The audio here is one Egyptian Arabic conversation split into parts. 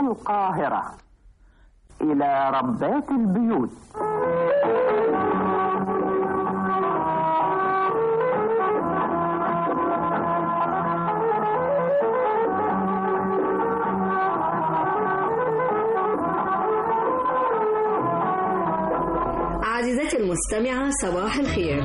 القاهرة إلى ربات البيوت عزيزتي المستمعة صباح الخير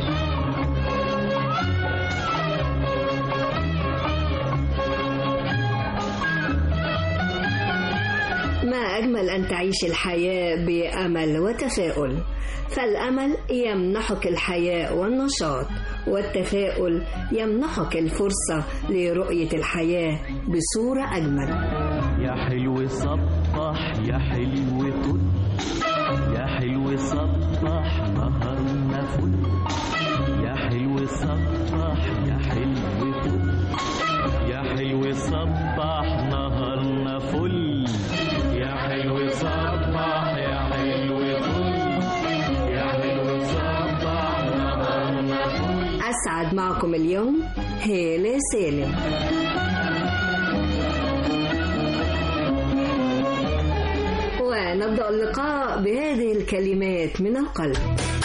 ما أجمل أن تعيش الحياة بأمل وتفاؤل فالأمل يمنحك الحياة والنشاط والتفاؤل يمنحك الفرصة لرؤية الحياة بصورة أجمل يا حلو صبح يا حلو طل يا حلو صبح نهارنا فل يا حلو صبح يا حلو طل يا حلو صبح نهارنا فل يا حلو صبح يا حلو طل يا حلو صبح نهارنا فل أسعد معكم اليوم هالة سالم ونبدأ اللقاء بهذه الكلمات من القلب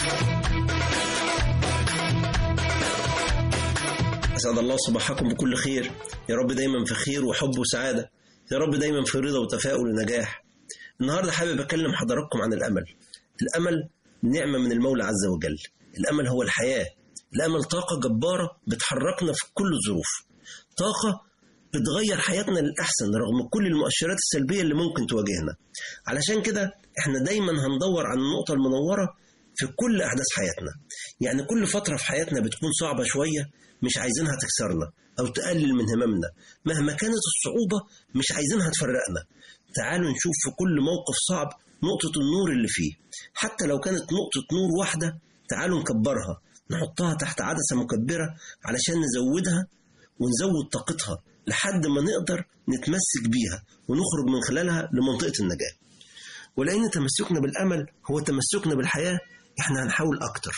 أسعد الله صباحكم بكل خير يا رب دايما في خير وحب وسعادة يا رب دايما في رضا وتفاؤل ونجاح النهاردة حابب أكلم حضراتكم عن الأمل الأمل نعمة من المولى عز وجل الأمل هو الحياة الأمل طاقة جبارة بتحركنا في كل الظروف طاقة بتغير حياتنا للأحسن رغم كل المؤشرات السلبية اللي ممكن تواجهنا علشان كده احنا دايما هندور عن النقطة المنورة في كل أحداث حياتنا يعني كل فترة في حياتنا بتكون صعبة شوية مش عايزينها تكسرنا أو تقلل من هممنا مهما كانت الصعوبة مش عايزينها تفرقنا تعالوا نشوف في كل موقف صعب نقطة النور اللي فيه حتى لو كانت نقطة نور واحدة تعالوا نكبرها نحطها تحت عدسة مكبرة علشان نزودها ونزود طاقتها لحد ما نقدر نتمسك بيها ونخرج من خلالها لمنطقة النجاة ولأن تمسكنا بالأمل هو تمسكنا بالحياة إحنا هنحاول أكتر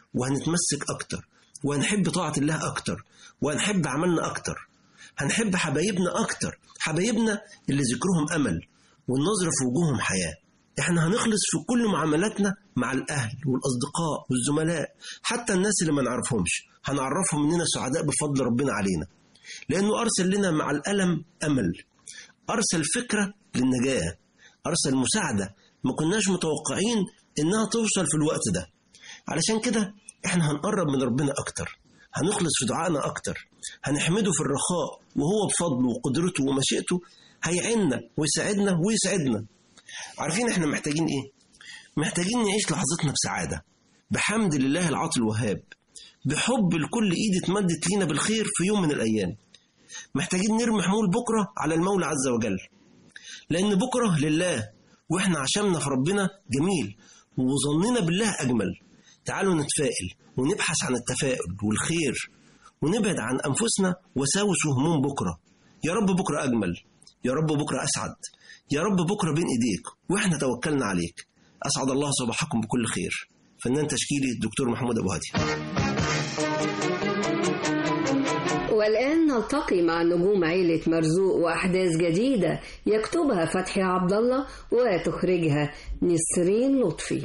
وهنتمسك أكتر وهنحب طاعة الله أكتر وهنحب عملنا أكتر هنحب حبايبنا أكتر حبايبنا اللي ذكرهم أمل والنظرة في وجوههم حياة احنا هنخلص في كل معاملاتنا مع الأهل والأصدقاء والزملاء حتى الناس اللي ما نعرفهمش هنعرفهم إننا سعداء بفضل ربنا علينا لأنه أرسل لنا مع الألم أمل أرسل فكرة للنجاة أرسل مساعدة ما كناش متوقعين إنها توصل في الوقت ده علشان كده إحنا هنقرب من ربنا أكتر هنخلص في دعائنا أكتر هنحمده في الرخاء وهو بفضله وقدرته ومشيئته هيعيننا ويساعدنا ويسعدنا عارفين إحنا محتاجين إيه؟ محتاجين نعيش لحظتنا بسعادة بحمد لله العاطي الوهاب بحب لكل ايد اتمدت لينا بالخير في يوم من الايام محتاجين نرمي حمول بكره على المولى عز وجل لان بكره لله واحنا عشمنا في ربنا جميل وظننا بالله اجمل تعالوا نتفائل ونبحث عن التفاؤل والخير ونبعد عن انفسنا وساوس وهموم بكره يا رب بكره اجمل يا رب بكره اسعد يا رب بكره بين ايديك واحنا توكلنا عليك اسعد الله صباحكم بكل خير فنان تشكيلي الدكتور محمود ابو هادي والآن نلتقي مع نجوم عيلة مرزوق وأحداث جديدة يكتبها فتحي عبد الله وتخرجها نسرين لطفي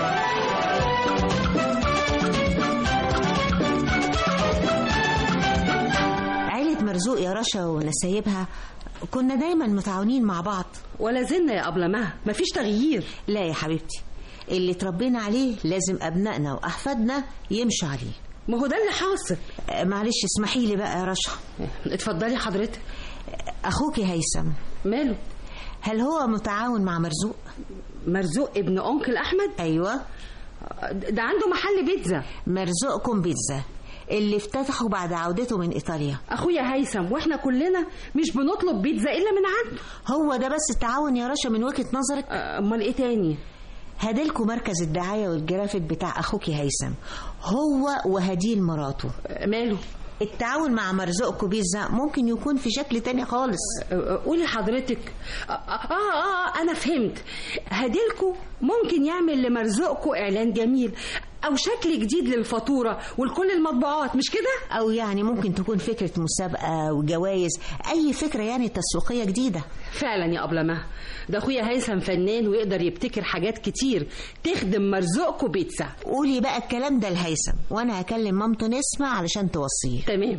عيلة مرزوق يا رشا ونسايبها كنا دايما متعاونين مع بعض ولا زلنا يا أبلة مها مفيش تغيير لا يا حبيبتي اللي اتربينا عليه لازم أبنائنا وأحفادنا يمشوا عليه ما هو ده اللي حاصل آه، معلش اسمحي لي بقى يا رشا اتفضلي حضرتك أخوكي هيثم ماله هل هو متعاون مع مرزوق؟ مرزوق ابن أنكل أحمد أيوة ده عنده محل بيتزا مرزوقكم بيتزا اللي افتتحه بعد عودته من إيطاليا أخويا هيثم وإحنا كلنا مش بنطلب بيتزا إلا من عنده هو ده بس التعاون يا رشا من وجهة نظرك آه، أمال إيه تاني هديلكوا مركز الدعاية والجرافيك بتاع أخوكي هيثم هو وهديل مراته آه، ماله التعاون مع مرزوقكم بيتزا ممكن يكون في شكل تاني خالص آه، قولي حضرتك آه, آه, آه أنا فهمت هديلكو ممكن يعمل لمرزوقكو إعلان جميل او شكل جديد للفاتوره ولكل المطبوعات مش كده او يعني ممكن تكون فكره مسابقه وجوائز اي فكره يعني تسويقيه جديده فعلا يا ابله مها ده اخويا هيثم فنان ويقدر يبتكر حاجات كتير تخدم مرزوقكم بيتزا قولي بقى الكلام ده لهيثم وانا هكلم مامته نسمع علشان توصيه تمام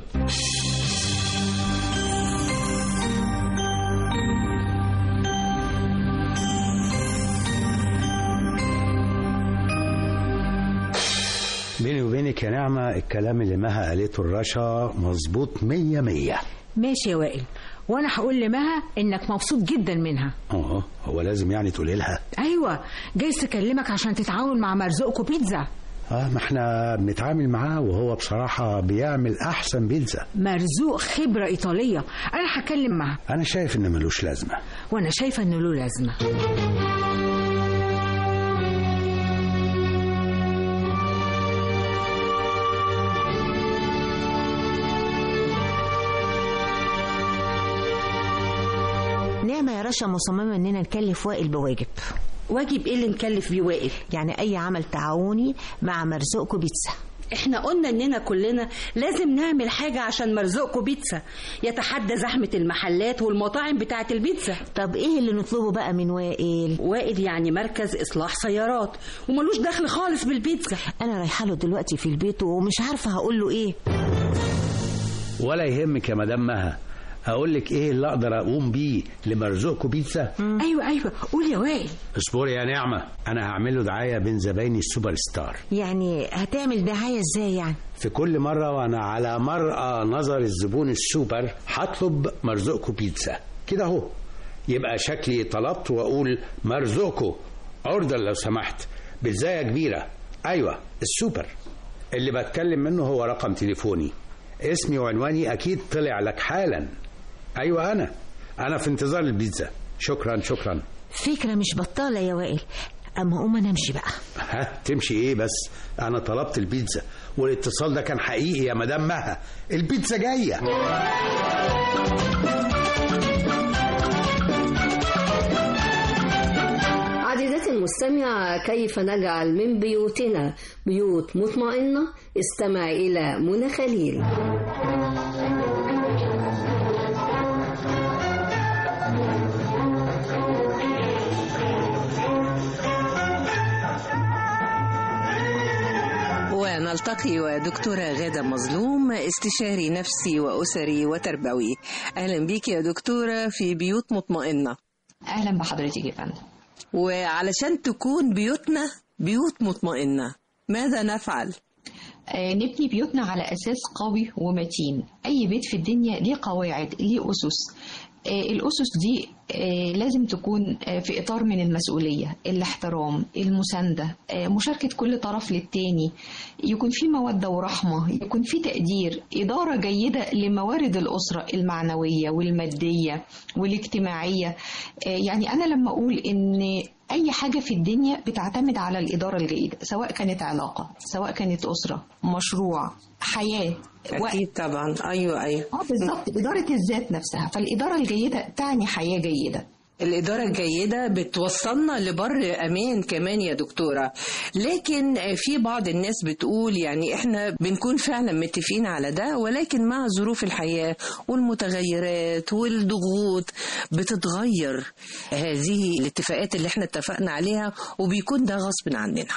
بيني وبينك يا نعمة الكلام اللي مها قالته الرشا مظبوط مية مية ماشي يا وائل وانا هقول لمها انك مبسوط جدا منها اه هو لازم يعني تقولي لها ايوه جايز تكلمك عشان تتعاون مع مرزوقكم بيتزا اه ما احنا بنتعامل معاه وهو بصراحة بيعمل أحسن بيتزا مرزوق خبره ايطاليه انا هكلم معها أنا شايف إن ملوش لازمة وانا شايفه انه له لازمه نعمه يا رشا مصممه اننا نكلف وائل بواجب واجب ايه اللي نكلف بيه وائل يعني اي عمل تعاوني مع مرزوقكم بيتزا احنا قلنا اننا كلنا لازم نعمل حاجة عشان مرزوقكم بيتزا يتحدى زحمة المحلات والمطاعم بتاعة البيتزا طب ايه اللي نطلبه بقى من وائل وائل يعني مركز اصلاح سيارات وملوش دخل خالص بالبيتزا انا رايحه له دلوقتي في البيت ومش عارفه هقول له ايه ولا يهمك يا مدام مها أقول لك إيه اللي أقدر أقوم بيه لمرزوقكم بيتزا ايوه ايوه قول يا وائل اصبري يا نعمة أنا هعمل له دعاية بين زبايني السوبر ستار يعني هتعمل دعايه ازاي يعني في كل مرة وأنا على مرأى نظر الزبون السوبر هطلب مرزوقكم بيتزا كده أهو يبقى شكلي طلبت وأقول مرزوقكم أوردر لو سمحت بيتزاية كبيرة أيوة السوبر اللي بتكلم منه هو رقم تليفوني اسمي وعنواني أكيد طلع لك حالا أيوة أنا أنا في انتظار البيتزا شكرا شكرا فكره مش بطاله يا وائل اما اقوم انا امشي بقى ها تمشي ايه بس انا طلبت البيتزا والاتصال ده كان حقيقي يا مدام مها البيتزا جايه عزيزتي المستمعة كيف نجعل من بيوتنا بيوت مطمئنة استمع إلى منى خليل ونلتقي ودكتورة غادة مظلوم استشاري نفسي وأسري وتربوي أهلا بيك يا دكتورة في بيوت مطمئنة اهلا بحضرتك يا فندم وعلشان تكون بيوتنا بيوت مطمئنة ماذا نفعل؟ آه، نبني بيوتنا على اساس قوي ومتين اي بيت في الدنيا ليه قواعد ليه اسس آه، الاسس دي آه، لازم تكون آه، في اطار من المسؤوليه الاحترام المسانده آه، مشاركه كل طرف للتاني يكون في موده ورحمه يكون في تقدير اداره جيده لموارد الاسره المعنويه والماديه والاجتماعيه آه، يعني انا لما اقول ان اي حاجه في الدنيا بتعتمد على الاداره الجيده سواء كانت علاقه سواء كانت اسره مشروع حياه وقت أكيد طبعا أيوة أيوة اه بالظبط إدارة الذات نفسها فالإدارة الجيدة تعني حياة جيدة الإدارة الجيدة بتوصلنا لبر أمان كمان يا دكتورة لكن في بعض الناس بتقول يعني إحنا بنكون فعلا متفقين على ده ولكن مع ظروف الحياة والمتغيرات والضغوط بتتغير هذه الاتفاقات اللي إحنا اتفقنا عليها وبيكون ده غصب عننا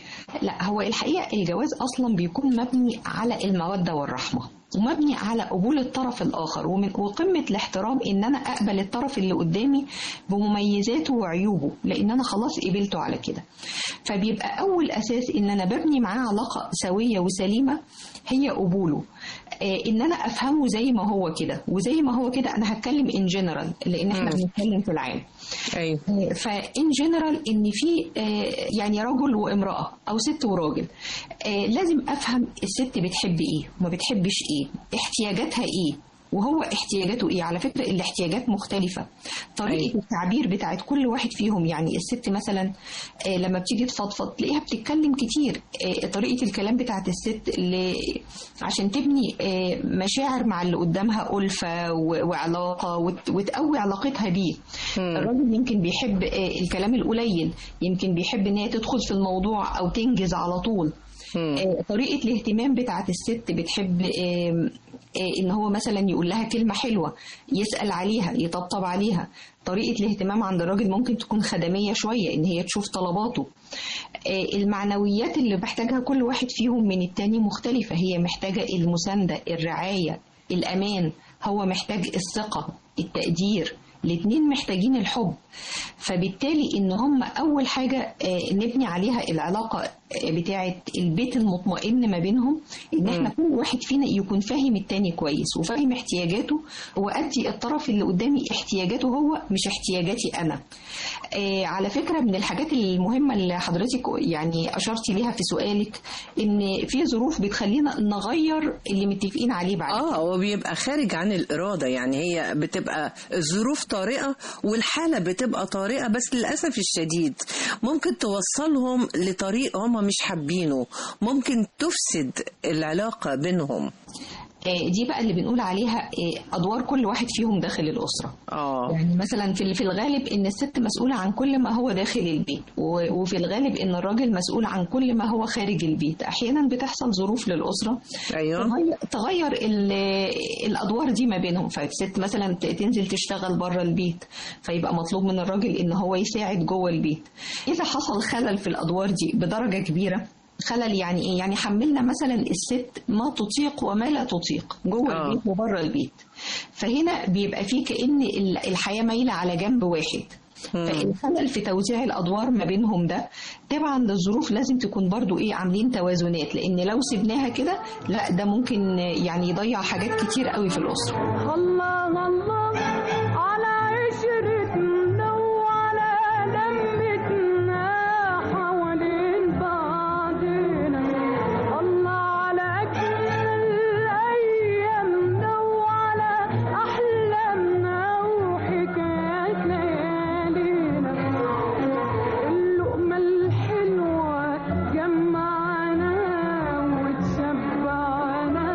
لا هو الحقيقة الجواز أصلا بيكون مبني على المودة والرحمة ومبني على قبول الطرف الآخر ومن وقمة الاحترام إن أنا أقبل الطرف اللي قدامي بمميزاته وعيوبه لأن أنا خلاص قبلته على كده فبيبقى أول أساس إن أنا ببني معاه علاقة سوية وسليمة هي قبوله آه، ان انا افهمه زي ما هو كده وزي ما هو كده انا هتكلم ان جنرال لان احنا مم. بنتكلم في العام أيوة فان جنرال ان في آه، يعني رجل وامراه او ست وراجل آه، لازم افهم الست بتحب ايه وما بتحبش ايه احتياجاتها ايه وهو احتياجاته ايه على فكره الاحتياجات مختلفه طريقه أيوة. التعبير بتاعت كل واحد فيهم يعني الست مثلا آه، لما بتيجي تفضفض تلاقيها بتتكلم كتير آه، طريقه الكلام بتاعت الست اللي عشان تبني آه، مشاعر مع اللي قدامها ألفة و- وعلاقة وت- وتقوي علاقتها بيه الراجل يمكن بيحب آه، الكلام القليل يمكن بيحب ان هي تدخل في الموضوع او تنجز على طول آه، طريقة الاهتمام بتاعت الست بتحب آم، آه، ان هو مثلا يقول لها كلمة حلوة يسأل عليها يطبطب عليها طريقة الاهتمام عند الراجل ممكن تكون خدمية شوية ان هي تشوف طلباته آه، المعنويات اللي محتاجها كل واحد فيهم من التاني مختلفة هي محتاجة المساندة الرعاية الأمان هو محتاج الثقة التقدير الاتنين محتاجين الحب فبالتالي ان هم اول حاجة آه، نبني عليها العلاقة آه، بتاعة البيت المطمئن ما بينهم ان احنا كل واحد فينا يكون فاهم التاني كويس وفاهم احتياجاته وادي الطرف اللي قدامي احتياجاته هو مش احتياجاتي انا آه، على فكرة من الحاجات المهمة اللي حضرتك يعني اشرتي ليها في سؤالك ان في ظروف بتخلينا نغير اللي متفقين عليه بعد اه هو بيبقى خارج عن الإرادة يعني هي بتبقى الظروف طارئة والحالة بتبقى طارئة بس للأسف الشديد ممكن توصلهم لطريق هم مش حابينه ممكن تفسد العلاقة بينهم آه، دي بقى اللي بنقول عليها آه، ادوار كل واحد فيهم داخل الاسره اه يعني مثلا في في الغالب ان الست مسؤوله عن كل ما هو داخل البيت و- وفي الغالب ان الراجل مسؤول عن كل ما هو خارج البيت احيانا بتحصل ظروف للاسره ايوه تغير, تغير ال- الادوار دي ما بينهم فالست مثلا ت- تنزل تشتغل بره البيت فيبقى مطلوب من الراجل ان هو يساعد جوه البيت اذا حصل خلل في الادوار دي بدرجه كبيره خلل يعني ايه يعني حملنا مثلا الست ما تطيق وما لا تطيق جوه آه. البيت وبره البيت فهنا بيبقى فيه كأن ال- الحياة مايلة على جنب واحد فالخلل في توزيع الادوار ما بينهم ده طبعا للظروف لازم تكون برضو ايه عاملين توازنات لان لو سبناها كده لا ده ممكن يعني يضيع حاجات كتير قوي في الاسره الله الله على عشرتنا وعلى لمتنا حوالين بعضنا الله على أجمل أيامنا وعلى أحلامنا وحكايات ليالينا اللقمة الحلوة جمعنا وتشبعنا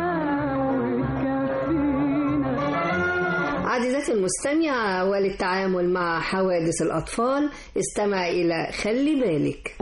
وتكفينا عزيزتي المستمعة وللتعامل مع حوادث الأطفال استمع إلى خلي بالك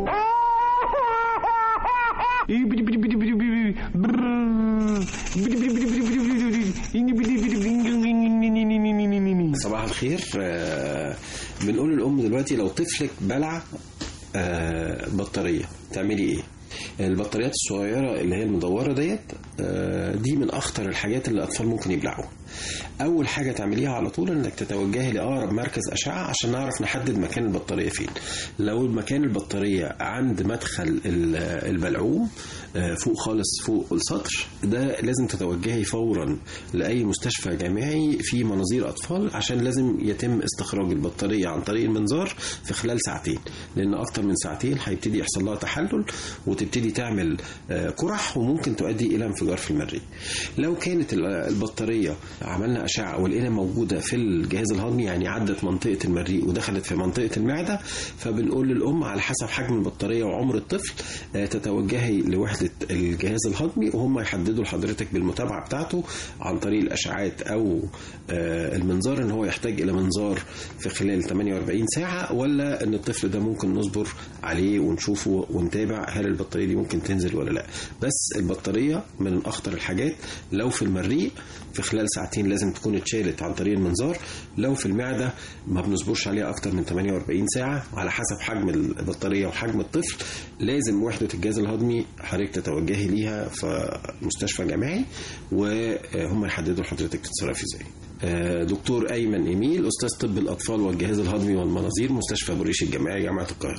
صباح الخير آه، بنقول للأم دلوقتي لو طفلك بلع آه، بطارية تعملي ايه؟ البطاريات الصغيرة اللي هي المدورة ديت آه، دي من أخطر الحاجات اللي الأطفال ممكن يبلعوها. أول حاجة تعمليها على طول إنك تتوجهي لأقرب مركز أشعة عشان نعرف نحدد مكان البطارية فين. لو مكان البطارية عند مدخل ال- البلعوم آه، فوق خالص فوق السطر ده لازم تتوجهي فورا لأي مستشفى جامعي في مناظير أطفال عشان لازم يتم استخراج البطارية عن طريق المنظار في خلال ساعتين لأن أكتر من ساعتين هيبتدي يحصل لها تحلل وتبتدي تعمل آه، قرح وممكن تؤدي إلى انفجار في المريء لو كانت ال- البطارية عملنا أشعة ولقينا موجودة في الجهاز الهضمي يعني عدت منطقة المريء ودخلت في منطقة المعدة فبنقول للأم على حسب حجم البطارية وعمر الطفل آه، تتوجهي لوحدة الجهاز الهضمي وهم يحددوا لحضرتك بالمتابعة بتاعته عن طريق الأشعات أو آه، المنظار إن هو يحتاج إلى منظار في خلال 48 ساعة ولا إن الطفل ده ممكن نصبر عليه ونشوفه ونتابع هل البطارية دي ممكن تنزل ولا لا بس البطارية من أخطر الحاجات لو في المريء في خلال ساعتين لازم تكون اتشالت عن طريق المنظار لو في المعدة ما بنصبرش عليها أكتر من 48 ساعة على حسب حجم البطارية وحجم الطفل لازم وحدة الجهاز الهضمي حضرتك تتوجهي ليها في مستشفى جامعي وهم يحددوا لحضرتك تتصرفي ازاي آه، دكتور أيمن إيميل أستاذ طب الأطفال والجهاز الهضمي والمناظير مستشفى أبو ريش الجامعي جامعة القاهرة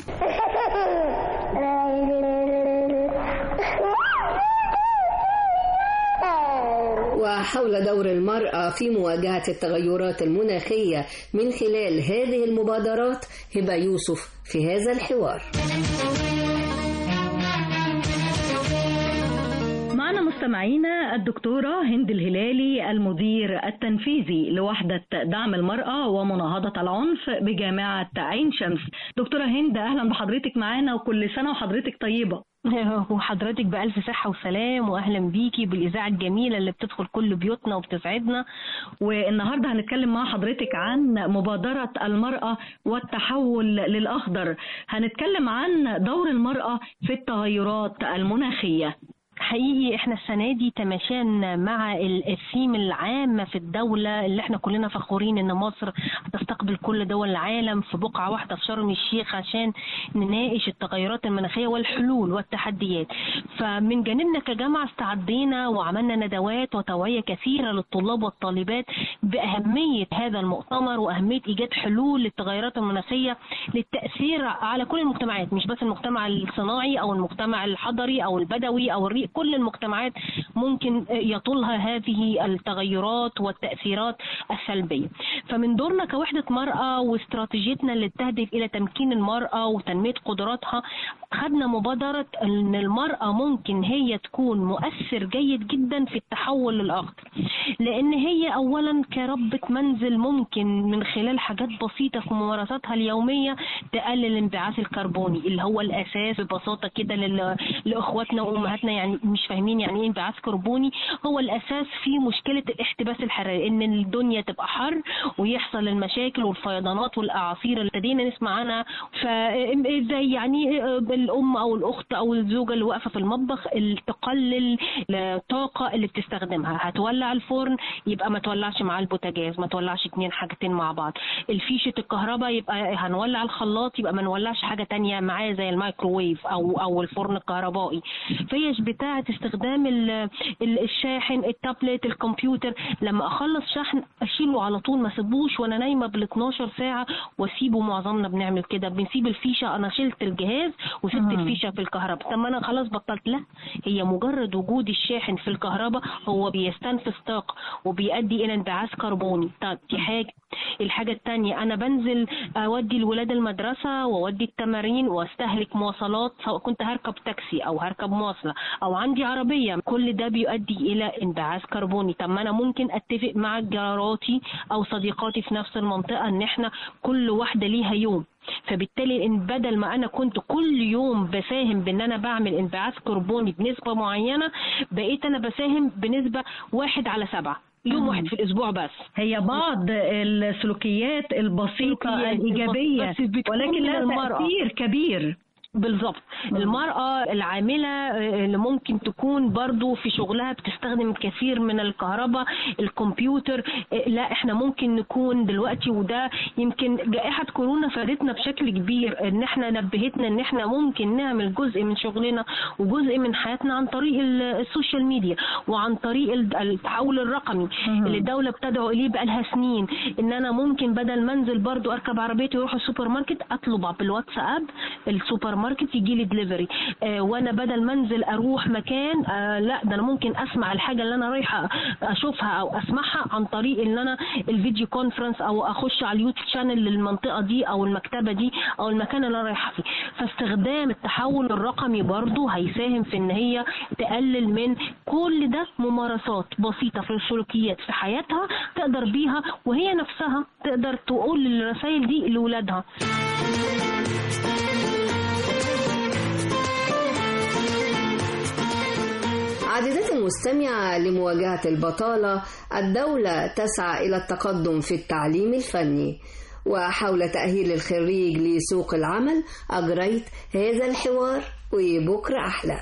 وحول دور المرأة في مواجهة التغيرات المناخية من خلال هذه المبادرات هبة يوسف في هذا الحوار معنا مستمعينا الدكتورة هند الهلالي المدير التنفيذي لوحدة دعم المرأة ومناهضة العنف بجامعة عين شمس دكتورة هند أهلا بحضرتك معانا وكل سنة وحضرتك طيبة وحضرتك بألف صحة وسلام وأهلا بيكي بالإذاعة الجميلة اللي بتدخل كل بيوتنا وبتسعدنا والنهارده هنتكلم مع حضرتك عن مبادرة المرأة والتحول للأخضر هنتكلم عن دور المرأة في التغيرات المناخية حقيقي احنا السنة دي تماشينا مع ال- الثيم العام في الدولة اللي احنا كلنا فخورين ان مصر هتستقبل كل دول العالم في بقعة واحدة في شرم الشيخ عشان نناقش التغيرات المناخية والحلول والتحديات فمن جانبنا كجامعة استعدينا وعملنا ندوات وتوعية كثيرة للطلاب والطالبات بأهمية هذا المؤتمر وأهمية إيجاد حلول للتغيرات المناخية للتأثير على كل المجتمعات مش بس المجتمع الصناعي أو المجتمع الحضري أو البدوي أو الريف كل المجتمعات ممكن يطولها هذه التغيرات والتأثيرات السلبية فمن دورنا كوحدة مرأة واستراتيجيتنا اللي تهدف إلى تمكين المرأة وتنمية قدراتها خدنا مبادرة أن المرأة ممكن هي تكون مؤثر جيد جدا في التحول للأخضر لأن هي أولا كربة منزل ممكن من خلال حاجات بسيطة في ممارساتها اليومية تقلل الانبعاث الكربوني اللي هو الأساس ببساطة كده لل- لإخواتنا وأمهاتنا يعني مش فاهمين يعني إيه انبعاث كربوني هو الأساس في مشكلة الاحتباس الحراري إن الدنيا تبقى حر ويحصل المشاكل والفيضانات والأعاصير اللي ابتدينا نسمع عنها فازاي يعني الأم أو الأخت أو الزوجة اللي واقفة في المطبخ ال- تقلل الطاقة اللي بتستخدمها هتولع الفرن يبقى ما تولعش معاه البوتاجاز ما تولعش اتنين حاجتين مع بعض الفيشة الكهرباء يبقى هنولع الخلاط يبقى ما نولعش حاجة تانية معاه زي الميكروويف أو أو الفرن الكهربائي فيش بتاعة استخدام ال- ال- الشاحن التابلت الكمبيوتر لما أخلص شحن أشيله على طول ما سيبوش وأنا نايمة بال 12 ساعة وأسيبه معظمنا بنعمل كده بنسيب الفيشة أنا شلت الجهاز وسبت مم. الفيشة في الكهرباء طب ما أنا خلاص بطلت لا هي مجرد وجود الشاحن في الكهرباء هو بيستنفذ طاقة وبيؤدي إلى انبعاث كربوني طب دي حاجة الحاجة التانية أنا بنزل أودي الولاد المدرسة وأودي التمارين وأستهلك مواصلات سواء كنت هركب تاكسي أو هركب مواصلة أو عندي عربية كل ده بيؤدي إلى انبعاث كربوني طب ما أنا ممكن أتفق مع جاراتي أو صديقاتي في نفس المنطقة إن إحنا كل واحدة ليها يوم فبالتالي ان بدل ما انا كنت كل يوم بساهم بان انا بعمل انبعاث كربوني بنسبه معينه بقيت انا بساهم بنسبه واحد على سبعه يوم واحد في الاسبوع بس هي بعض السلوكيات البسيطة سلوكيات الإيجابية بس بتكون ولكن من لها المرأة. تأثير كبير بالظبط المرأة العاملة اللي ممكن تكون برضو في شغلها بتستخدم كثير من الكهرباء الكمبيوتر لا احنا ممكن نكون دلوقتي وده يمكن جائحة كورونا فادتنا بشكل كبير ان احنا نبهتنا ان احنا ممكن نعمل جزء من شغلنا وجزء من حياتنا عن طريق ال- السوشيال ميديا وعن طريق ال- التحول الرقمي اللي الدولة بتدعو اليه بقالها سنين ان انا ممكن بدل ما انزل برضو اركب عربيتي واروح السوبر ماركت اطلب بالواتساب السوبر ماركت يجي لي دليفري آه وانا بدل ما انزل اروح مكان آه لا ده انا ممكن اسمع الحاجه اللي انا رايحه اشوفها او اسمعها عن طريق ان انا الفيديو كونفرنس او اخش على اليوتيوب شانل للمنطقه دي او المكتبه دي او المكان اللي انا رايحه فيه فاستخدام التحول الرقمي برضو هيساهم في ان هي تقلل من كل ده ممارسات بسيطه في السلوكيات في حياتها تقدر بيها وهي نفسها تقدر تقول الرسائل دي لاولادها عزيزتي المستمعة لمواجهة البطالة الدولة تسعى إلى التقدم في التعليم الفني وحول تأهيل الخريج لسوق العمل أجريت هذا الحوار وبكرة أحلى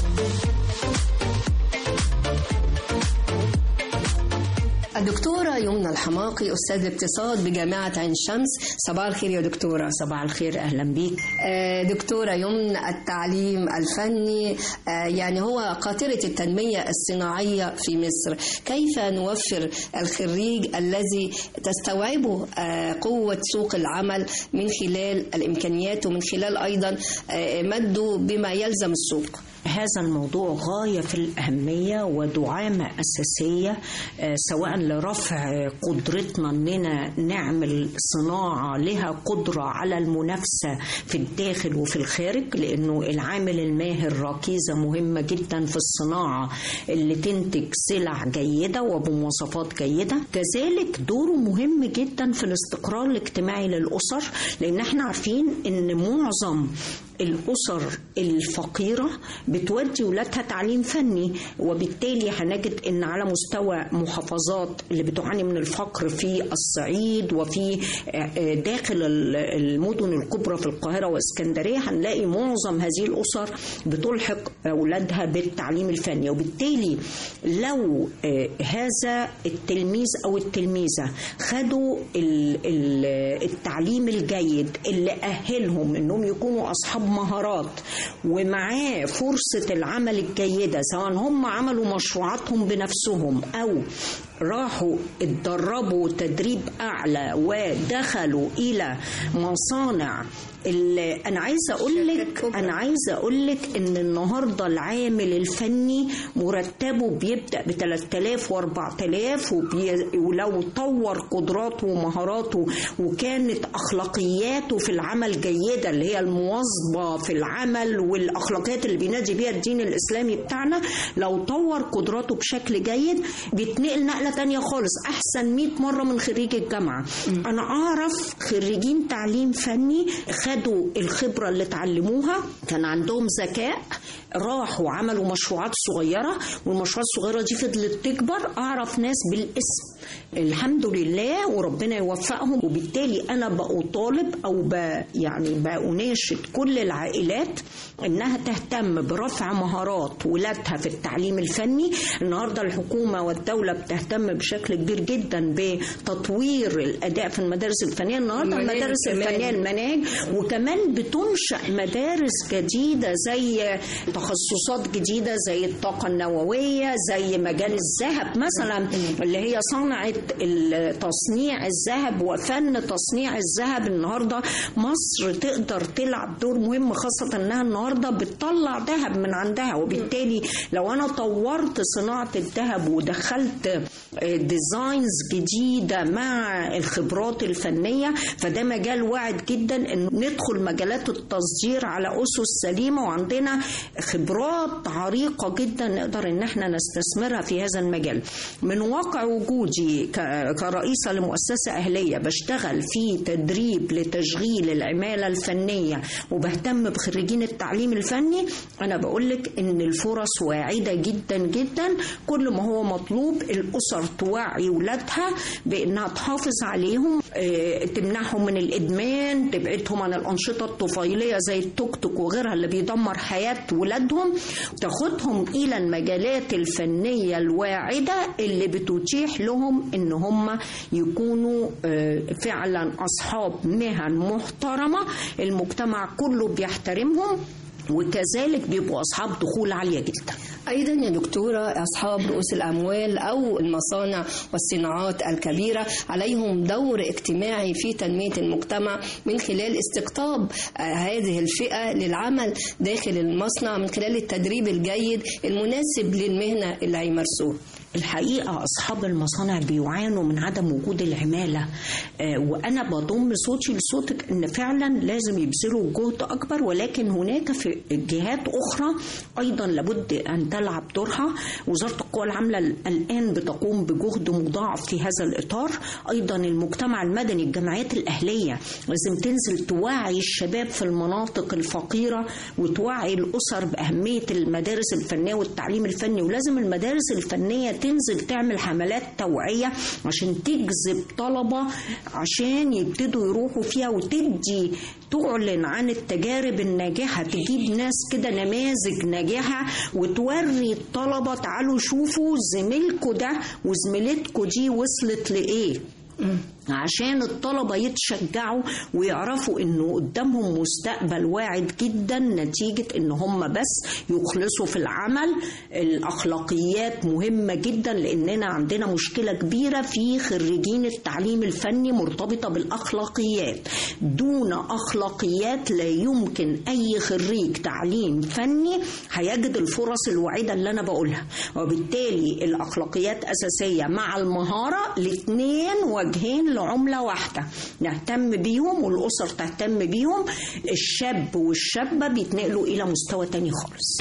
الدكتورة يمنى الحماقي أستاذ الاقتصاد بجامعة عين شمس صباح الخير يا دكتورة صباح الخير أهلا بيك آه، دكتورة يمنى التعليم الفني آه، يعني هو قاطرة التنمية الصناعية في مصر كيف نوفر الخريج الذي تستوعبه آه، قوة سوق العمل من خلال الإمكانيات ومن خلال أيضا آه، مده بما يلزم السوق هذا الموضوع غاية في الأهمية ودعامة أساسية آه، سواء لرفع قدرتنا أننا نعمل صناعة لها قدرة على المنافسة في الداخل وفي الخارج لأنه العامل الماهر ركيزة مهمة جدا في الصناعة اللي تنتج سلع جيدة وبمواصفات جيدة كذلك دوره مهم جدا في الاستقرار الاجتماعي للأسر لأن احنا عارفين أن معظم الأسر الفقيرة بتودي ولادها تعليم فني وبالتالي هنجد أن على مستوى محافظات اللي بتعاني من الفقر في الصعيد وفي داخل المدن الكبرى في القاهرة واسكندرية هنلاقي معظم هذه الأسر بتلحق أولادها بالتعليم الفني وبالتالي لو هذا التلميذ أو التلميذة خدوا التعليم الجيد اللي أهلهم أنهم يكونوا أصحاب مهارات ومعاه فرصة العمل الجيدة سواء هم عملوا مشروعاتهم بنفسهم أو راحوا اتدربوا تدريب أعلى ودخلوا إلى مصانع انا عايزه اقول لك انا عايزه اقول لك ان النهارده العامل الفني مرتبه بيبدا ب 3000 و4000 ولو طور قدراته ومهاراته وكانت اخلاقياته في العمل جيده اللي هي المواظبه في العمل والاخلاقيات اللي بينادي بيها الدين الاسلامي بتاعنا لو طور قدراته بشكل جيد بيتنقل نقله تانية خالص احسن 100 مره من خريج الجامعه انا اعرف خريجين تعليم فني خدوا الخبرة اللي اتعلموها كان عندهم ذكاء راحوا عملوا مشروعات صغيرة والمشروعات الصغيرة دي فضلت تكبر أعرف ناس بالاسم الحمد لله وربنا يوفقهم وبالتالي أنا بأطالب أو ب يعني بأناشد كل العائلات إنها تهتم برفع مهارات ولادها في التعليم الفني النهاردة الحكومة والدولة بتهتم بشكل كبير جدا بتطوير الأداء في المدارس الفنية النهاردة المدارس الفنية المناهج وكمان بتنشأ مدارس جديدة زي تخصصات جديدة زي الطاقة النووية زي مجال الذهب مثلا اللي هي صنعة تصنيع الذهب وفن تصنيع الذهب النهاردة مصر تقدر تلعب دور مهم خاصة انها النهاردة بتطلع ذهب من عندها وبالتالي لو انا طورت صناعة الذهب ودخلت ديزاينز جديدة مع الخبرات الفنية فده مجال واعد جدا ان ندخل مجالات التصدير على اسس سليمة وعندنا خبرات عريقة جدا نقدر ان احنا نستثمرها في هذا المجال من واقع وجودي كرئيسة لمؤسسة أهلية بشتغل في تدريب لتشغيل العمالة الفنية وبهتم بخريجين التعليم الفني أنا بقولك إن الفرص واعدة جدا جدا كل ما هو مطلوب الأسر توعي ولادها بإنها تحافظ عليهم تمنعهم من الإدمان تبعدهم عن الأنشطة الطفيلية زي التوك توك وغيرها اللي بيدمر حياة ولادهم تاخدهم إلى المجالات الفنية الواعدة اللي بتتيح لهم ان هم يكونوا فعلا اصحاب مهن محترمه المجتمع كله بيحترمهم وكذلك بيبقوا اصحاب دخول عاليه جدا أيضا يا دكتورة أصحاب رؤوس الأموال أو المصانع والصناعات الكبيرة عليهم دور اجتماعي في تنمية المجتمع من خلال استقطاب هذه الفئة للعمل داخل المصنع من خلال التدريب الجيد المناسب للمهنة اللي هيمارسوها الحقيقة أصحاب المصانع بيعانوا من عدم وجود العمالة وأنا بضم صوتي لصوتك أن فعلا لازم يبذلوا جهد أكبر ولكن هناك في جهات أخرى أيضا لابد أن تلعب دورها وزارة القوى العاملة الآن بتقوم بجهد مضاعف في هذا الإطار أيضا المجتمع المدني الجمعيات الأهلية لازم تنزل توعي الشباب في المناطق الفقيرة وتوعي الأسر بأهمية المدارس الفنية والتعليم الفني ولازم المدارس الفنية تنزل تعمل حملات توعية عشان تجذب طلبة عشان يبتدوا يروحوا فيها وتدي تعلن عن التجارب الناجحة تجيب ناس كده نماذج ناجحة وتوري الطلبة تعالوا شوفوا زميلكوا ده وزميلتكوا دي وصلت لإيه عشان الطلبة يتشجعوا ويعرفوا انه قدامهم مستقبل واعد جدا نتيجة ان هم بس يخلصوا في العمل الاخلاقيات مهمة جدا لاننا عندنا مشكلة كبيرة في خريجين التعليم الفني مرتبطة بالاخلاقيات دون اخلاقيات لا يمكن اي خريج تعليم فني هيجد الفرص الوعيدة اللي انا بقولها وبالتالي الاخلاقيات اساسية مع المهارة الاثنين وجهين لعملة واحدة نهتم بيهم والأسر تهتم بيهم الشاب والشابة بيتنقلوا إلى مستوى تاني خالص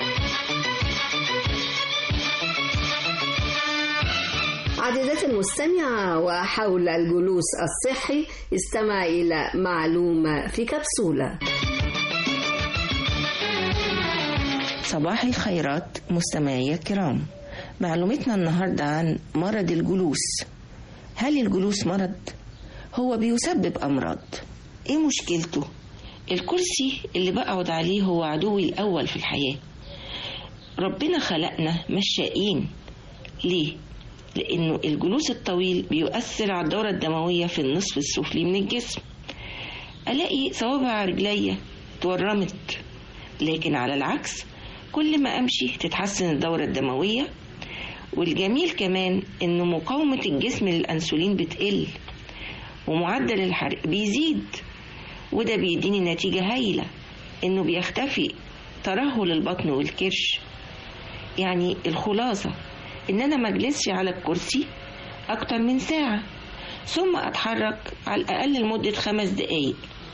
عزيزاتي المستمعة وحول الجلوس الصحي استمع إلى معلومة في كبسولة صباح الخيرات مستمعي الكرام معلومتنا النهاردة عن مرض الجلوس هل الجلوس مرض؟ هو بيسبب أمراض إيه مشكلته؟ الكرسي اللي بقعد عليه هو عدوي الأول في الحياة ربنا خلقنا مشائين ليه؟ لأنه الجلوس الطويل بيؤثر على الدورة الدموية في النصف السفلي من الجسم ألاقي صوابع رجليا تورمت لكن على العكس كل ما أمشي تتحسن الدورة الدموية والجميل كمان إن مقاومة الجسم للأنسولين بتقل ومعدل الحرق بيزيد وده بيديني نتيجة هايلة إنه بيختفي ترهل البطن والكرش يعني الخلاصة إن أنا مجلسش على الكرسي أكتر من ساعة ثم أتحرك على الأقل لمدة خمس دقايق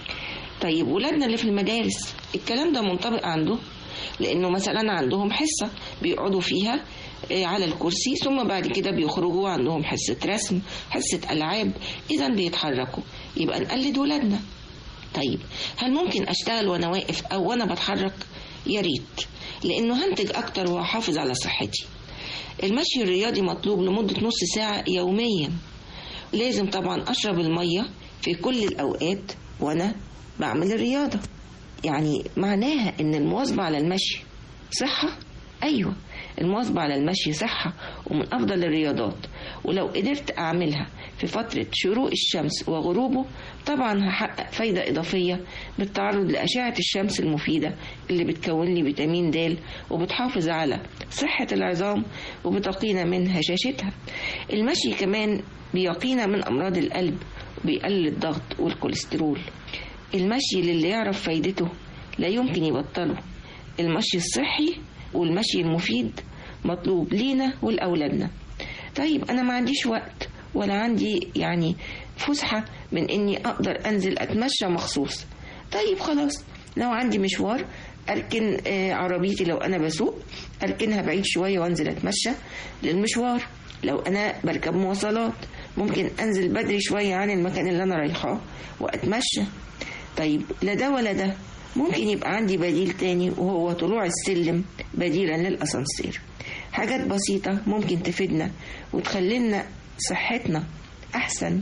طيب ولادنا اللي في المدارس الكلام ده منطبق عنده لأنه مثلا عندهم حصة بيقعدوا فيها على الكرسي ثم بعد كده بيخرجوا عندهم حصة رسم حصة ألعاب إذا بيتحركوا يبقى نقلد ولادنا طيب هل ممكن أشتغل وأنا واقف أو وأنا بتحرك يا ريت لأنه هنتج أكتر وهحافظ على صحتي المشي الرياضي مطلوب لمدة نص ساعة يوميا لازم طبعا أشرب المية في كل الأوقات وأنا بعمل الرياضة يعني معناها إن المواظبة على المشي صحة أيوة المواظبة على المشي صحة ومن أفضل الرياضات ولو قدرت أعملها في فترة شروق الشمس وغروبه طبعا هحقق فايدة إضافية بالتعرض لأشعة الشمس المفيدة اللي بتكون لي فيتامين د وبتحافظ على صحة العظام وبتقينا من هشاشتها المشي كمان بيقينا من أمراض القلب وبيقلل الضغط والكوليسترول المشي للي يعرف فايدته لا يمكن يبطله المشي الصحي والمشي المفيد مطلوب لينا ولأولادنا طيب أنا ما عنديش وقت ولا عندي يعني فسحة من إني أقدر أنزل أتمشى مخصوص طيب خلاص لو عندي مشوار أركن آه، عربيتي لو أنا بسوق أركنها بعيد شوية وأنزل أتمشى للمشوار لو أنا بركب مواصلات ممكن أنزل بدري شوية عن المكان اللي أنا رايحاه وأتمشى طيب لا ده ولا ده ممكن يبقى عندي بديل تاني وهو طلوع السلم بديلا للأسانسير حاجات بسيطة ممكن تفيدنا وتخلينا صحتنا أحسن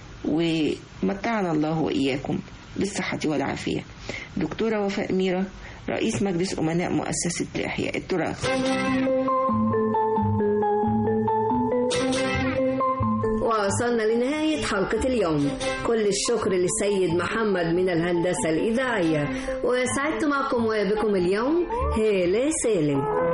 ومتعنا الله وإياكم بالصحة والعافية دكتورة وفاء ميرا رئيس مجلس أمناء مؤسسة إحياء التراث وصلنا لنهاية حلقة اليوم كل الشكر للسيد محمد من الهندسة الإذاعية وسعدت معكم وبكم اليوم هالة سالم